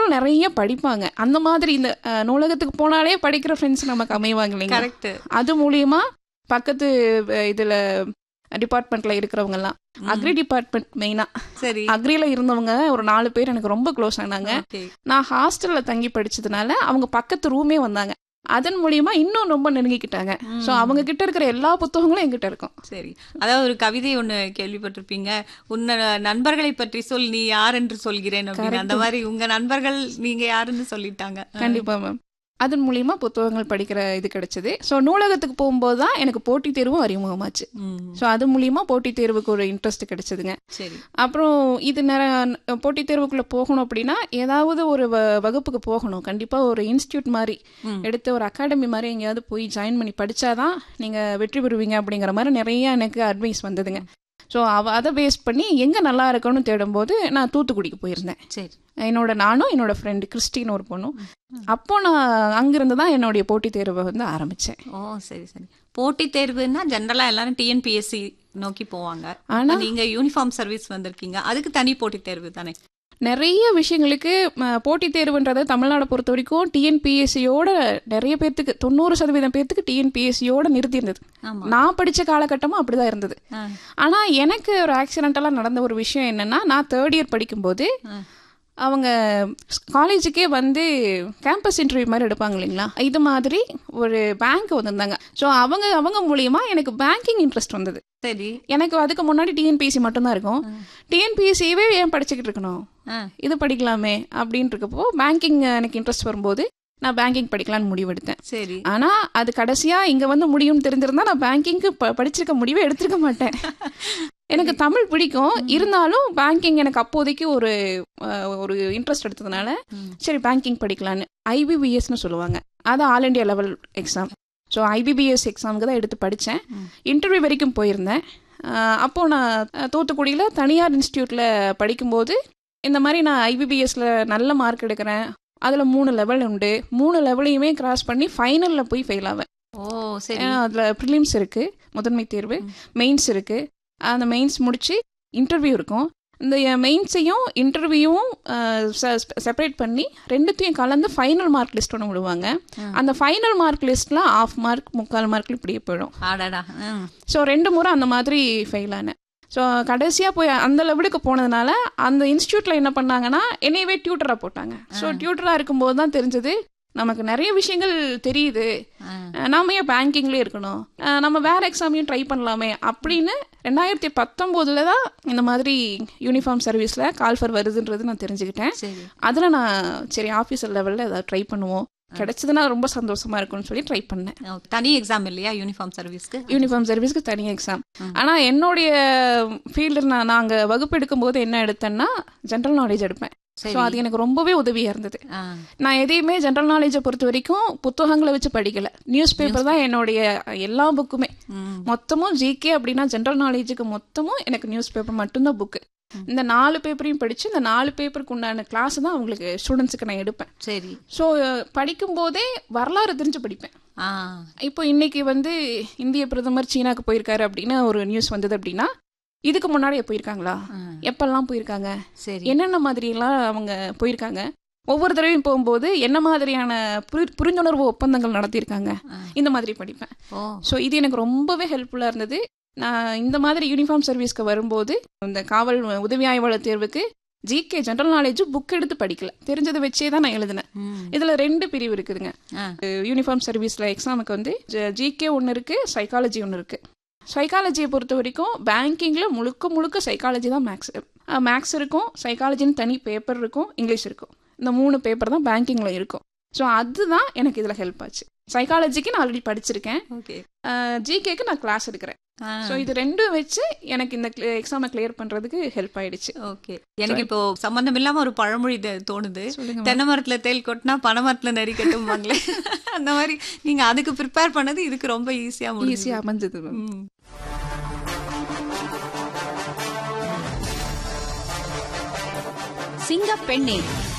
புத்தகங்கள் நிறைய படிப்பாங்க அந்த மாதிரி இந்த அஹ், நூலகத்துக்கு போனாலே படிக்கிற ஃப்ரெண்ட்ஸ் நமக்கு அமைவாங்க இல்லைங்க கரெக்ட் அது மூலியமா பக்கத்து அஹ், இதுல டிபார்ட்மெண்ட்ல இருக்கிறவங்க எல்லாம் அக்ரி டிபார்ட்மெண்ட் மெயினா சரி அக்ரில இருந்தவங்க ஒரு நாலு பேர் எனக்கு ரொம்ப க்ளோஸ் ஆனாங்க ஓகே நான் ஹாஸ்டல்ல தங்கி படிச்சதுனால அவங்க பக்கத்து ரூமே வந்தாங்க அதன் மூலியமா இன்னும் ரொம்ப நெருங்கிக்கிட்டாங்க சோ அவங்க கிட்ட இருக்கிற எல்லா புத்தகங்களும் என்கிட்ட இருக்கும் சரி அதாவது ஒரு கவிதை ஒண்ணு கேள்விப்பட்டிருப்பீங்க உன்ன நண்பர்களை பற்றி சொல் நீ யார் என்று சொல்கிறேன் அப்படின்னு அந்த மாதிரி உங்க நண்பர்கள் நீங்க யாருன்னு சொல்லிட்டாங்க கண்டிப்பா மேம் அதன் மூலியமா புத்தகங்கள் படிக்கிற இது கிடைச்சது ஸோ நூலகத்துக்கு போகும்போது தான் எனக்கு போட்டித் தேர்வும் அறிமுகமாச்சு ம், ஸோ அது மூலியமா போட்டித் தேர்வுக்கு ஒரு இன்ட்ரெஸ்ட் கிடைச்சதுங்க சரி அப்புறம் இது நிற போட்டித் தேர்வுக்குள்ள போகணும் அப்படின்னா ஏதாவது ஒரு வ- வகுப்புக்கு போகணும் கண்டிப்பா ஒரு இன்ஸ்டியூட் மாதிரி ம். எடுத்து ஒரு அகாடமி மாதிரி எங்கேயாவது போய் ஜாயின் பண்ணி படிச்சாதான் நீங்க வெற்றி பெறுவீங்க அப்படிங்கிற மாதிரி நிறைய எனக்கு அட்வைஸ் வந்ததுங்க ஸோ அவ அதை பேஸ் பண்ணி எங்க நல்லா இருக்கும்னு தேடும்போது நான் தூத்துக்குடிக்கு போயிருந்தேன் சரி என்னோட நானும் என்னோட ஃப்ரெண்டு கிறிஸ்டின்னு ஒரு பொண்ணும் அப்போ நான் அங்கிருந்து தான் என்னுடைய போட்டித் தேர்வை வந்து ஆரம்பிச்சேன் ஓ சரி சரி போட்டித் தேர்வுன்னா ஜென்ரலா எல்லாரும் டிஎன்பிஎஸ்சி நோக்கி போவாங்க ஆனா நீங்க யூனிஃபார்ம் சர்வீஸ் வந்திருக்கீங்க அதுக்கு தனி போட்டித் தேர்வு தானே நிறைய விஷயங்களுக்கு ம, போட்டித் தேர்வுன்றது தமிழ்நாடை பொறுத்த வரைக்கும் டிஎன்பிஎஸ்சியோட நிறைய பேர்த்துக்கு தொண்ணூறு சதவீதம் பேர்த்துக்கு டிஎன்பிஎஸ்சியோட நிறுத்தி இருந்தது ஆமா நான் படிச்ச காலகட்டமும் அப்படிதான் இருந்தது ஆ, ஆனா எனக்கு ஒரு ஆக்சிடென்டலா நடந்த ஒரு விஷயம் என்னன்னா நான் தேர்ட் இயர் படிக்கும்போது ஆ. அவங்க காலேஜுக்கே வந்து கேம்பஸ் இன்டர்வியூ மாதிரி எடுப்பாங்க இல்லைங்களா இது மாதிரி ஒரு பேங்க் வந்திருந்தாங்க ஸோ அவங்க அவங்க மூலியமா எனக்கு பேங்கிங் இன்ட்ரெஸ்ட் வந்தது சரி எனக்கு அதுக்கு முன்னாடி டிஎன்பிஎஸ்சி மட்டும்தான் இருக்கும் டிஎன்பிஎஸ்சியவே ஏன் படிச்சுக்கிட்டு இருக்கணும் ஆ, இது படிக்கலாமே அப்படின்னு இருக்கப்போ பேங்கிங் எனக்கு இன்ட்ரெஸ்ட் வரும்போது நான் பேங்கிங் படிக்கலாம்னு முடிவெடுத்தேன் சரி ஆனா அது கடைசியா இங்க வந்து முடியும்னு தெரிஞ்சிருந்தா நான் பேங்கிங்க்கு படிச்சிருக்க முடிவே எடுத்திருக்க மாட்டேன் எனக்கு தமிழ் பிடிக்கும் இருந்தாலும் பேங்கிங் எனக்கு அப்போதைக்கு ஒரு அஹ், ஒரு இன்ட்ரெஸ்ட் எடுத்ததுனால ம். சரி பேங்கிங் படிக்கலான்னு ஐபிபிஎஸ்னு சொல்லுவாங்க அது all India level exam so IBPS எக்ஸாமுக்கு தான் எடுத்து படித்தேன் ம். இன்டர்வியூ வரைக்கும் போயிருந்தேன் அஹ், அப்போ நான் அஹ், தூத்துக்குடியில் தனியார் இன்ஸ்டியூட்டில் படிக்கும்போது இந்த மாதிரி நான் ஐபிபிஎஸ்ல நல்ல மார்க் எடுக்கிறேன் அதில் மூணு லெவல் உண்டு மூணு லெவலையுமே கிராஸ் பண்ணி ஃபைனலில் போய் ஃபெயில் ஆவேன் ஓ சரி ஏன்னா அதில் ப்ரிலிம்ஸ் இருக்குது முதன்மை தேர்வு மெயின்ஸ் இருக்குது அந்த மெயின்ஸ் முடிச்சு இன்டர்வியூ இருக்கும் இந்த மெயின்ஸையும் இன்டர்வியூவும் செப்பரேட் பண்ணி ரெண்டுத்தையும் கலந்து ஃபைனல் மார்க் லிஸ்ட் ஒன்று விடுவாங்க ம். அந்த ஃபைனல் மார்க் லிஸ்ட்ல ஆஃப் மார்க் முக்கால் மார்க் இப்படியே போயிடும் ஆடாடா ம், ஸோ ரெண்டு முறை அந்த மாதிரி ஃபெயில் ஆனேன் ஸோ கடைசியாக போய் அந்த லெவலுக்கு போனதுனால அந்த இன்ஸ்டியூட்டில் என்ன பண்ணாங்கன்னா என்னையவே டியூட்டராக போட்டாங்க ஸோ டியூட்டராக இருக்கும்போது தான் தெரிஞ்சது நமக்கு நிறைய விஷயங்கள் தெரியுது ஆ, அஹ் நாம ஏன் பேங்கிங்லேயே இருக்கணும் அஹ் நம்ம வேற எக்ஸாமையும் ட்ரை பண்ணலாமே அப்படின்னு ரெண்டாயிரத்தி பத்தொம்போதுல தான் இந்த மாதிரி யூனிஃபார்ம் சர்வீஸில் கால்ஃபர் வருதுன்றது நான் தெரிஞ்சுக்கிட்டேன் சரி அதில் நான் சரி ஆஃபீஸர் லெவலில் ஏதாவது ட்ரை பண்ணுவோம் கிடைச்சதுன்னா ரொம்ப சந்தோஷமா இருக்கும்னு சொல்லி ட்ரை பண்ணேன் ஓ, தனி எக்ஸாம் இல்லையா யூனிஃபார்ம் சர்வீஸ்க்கு யூனிஃபார்ம் சர்வீஸ்க்கு தனி எக்ஸாம் ம். ஆனால் என்னுடைய ஃபீல்டில் நான் நாங்கள் வகுப்பு எடுக்கும்போது என்ன எடுத்தேன்னா ஜென்ரல் நாலேஜ் எடுப்பேன் சரி ஸோ அது எனக்கு ரொம்பவே உதவியாக இருந்தது ஆ, நான் எதையுமே ஜென்ரல் நாலேஜை பொறுத்த வரைக்கும் புத்தகங்களை வச்சு படிக்கல நியூஸ் பேப்பர் தான் என்னுடைய எல்லா புக்குமே ம், மொத்தமும் ஜிகே அப்படின்னா ஜென்ரல் நாலேஜுக்கு மொத்தமும் எனக்கு நியூஸ் பேப்பர் மட்டும்தான் புக்கு இந்த நாலு பேப்பரையும் படிச்சு இந்த நாலு பேப்பருக்கு உண்டான கிளாஸ் தான் அவங்களுக்கு ஸ்டூடெண்ட்ஸுக்கு நான் எடுப்பேன் சரி ஸோ படிக்கும்போதே வரலாறு தெரிஞ்சு படிப்பேன் ஆ இப்போ இன்னைக்கு வந்து இந்திய பிரதமர் சீனாக்கு போயிருக்காரு அப்படின்னு ஒரு நியூஸ் வந்தது அப்படின்னா இதுக்கு முன்னாடி போயிருக்காங்களா ஆ, எப்பெல்லாம் போயிருக்காங்க சரி என்னென்ன மாதிரியெல்லாம் அவங்க போயிருக்காங்க ஒவ்வொரு தடவையும் போகும்போது என்ன மாதிரியான புரி- புரிந்துணர்வு ஒப்பந்தங்கள் நடத்தியிருக்காங்க ஆ. இந்த மாதிரி படிப்பேன் ஓ ஸோ இது எனக்கு ரொம்பவே ஹெல்ப்ஃபுல்லாக இருந்தது நான் இந்த மாதிரி யூனிஃபார்ம் சர்வீஸ்க்கு வரும்போது இந்த காவல் உதவி ஆய்வாளர் தேர்வுக்கு ஜிகே ஜென்ரல் நாலேஜ் புக் எடுத்து படிக்கல தெரிஞ்சதை வச்சே தான் நான் எழுதினேன் ம், இதுல ரெண்டு பிரிவு இருக்குதுங்க ஆ, யூனிஃபார்ம் சர்வீஸ்ல எக்ஸாமுக்கு வந்து ஜிகே ஒன்று இருக்கு சைக்காலஜி ஒன்று இருக்கு சைக்காலஜியை பொறுத்த வரைக்கும் பேங்கிங்ல முழுக்க முழுக்க சைக்காலஜி தான் மேக்ஸ் மேக்ஸ் இருக்கும் சைக்காலஜின்னு தனி பேப்பர் இருக்கும் இங்கிலீஷ் இருக்கும் இந்த மூணு பேப்பர் தான் பேங்கிங்ல இருக்கும் ஸோ அதுதான் எனக்கு இதுல ஹெல்ப் ஆச்சு சைக்காலஜிக்கு நான் ஆல்ரெடி படிச்சிருக்கேன் ஓகே ஜிகேக்கு நான் கிளாஸ் எடுக்கிறேன் ஆ, ஸோ இது ரெண்டும் வச்சு எனக்கு இந்த எக்ஸாமை கிளியர் பண்றதுக்கு ஹெல்ப் ஆயிடுச்சு ஓகே எனக்கு இப்போ சம்பந்தம் இல்லாம ஒரு பழமொழி தெ- தோணுது சொல்லுங்க தென்னை மரத்துல தேல் கொட்டினா பனை மரத்துல நெறி கட்டும்பாங்களே அந்த மாதிரி நீங்க அதுக்கு ப்ரிப்பேர் பண்ணது இதுக்கு ரொம்ப ஈஸியா முடியும் ஈஸியாக அமைஞ்சது ma'am. சிங்கப்பெண்ணே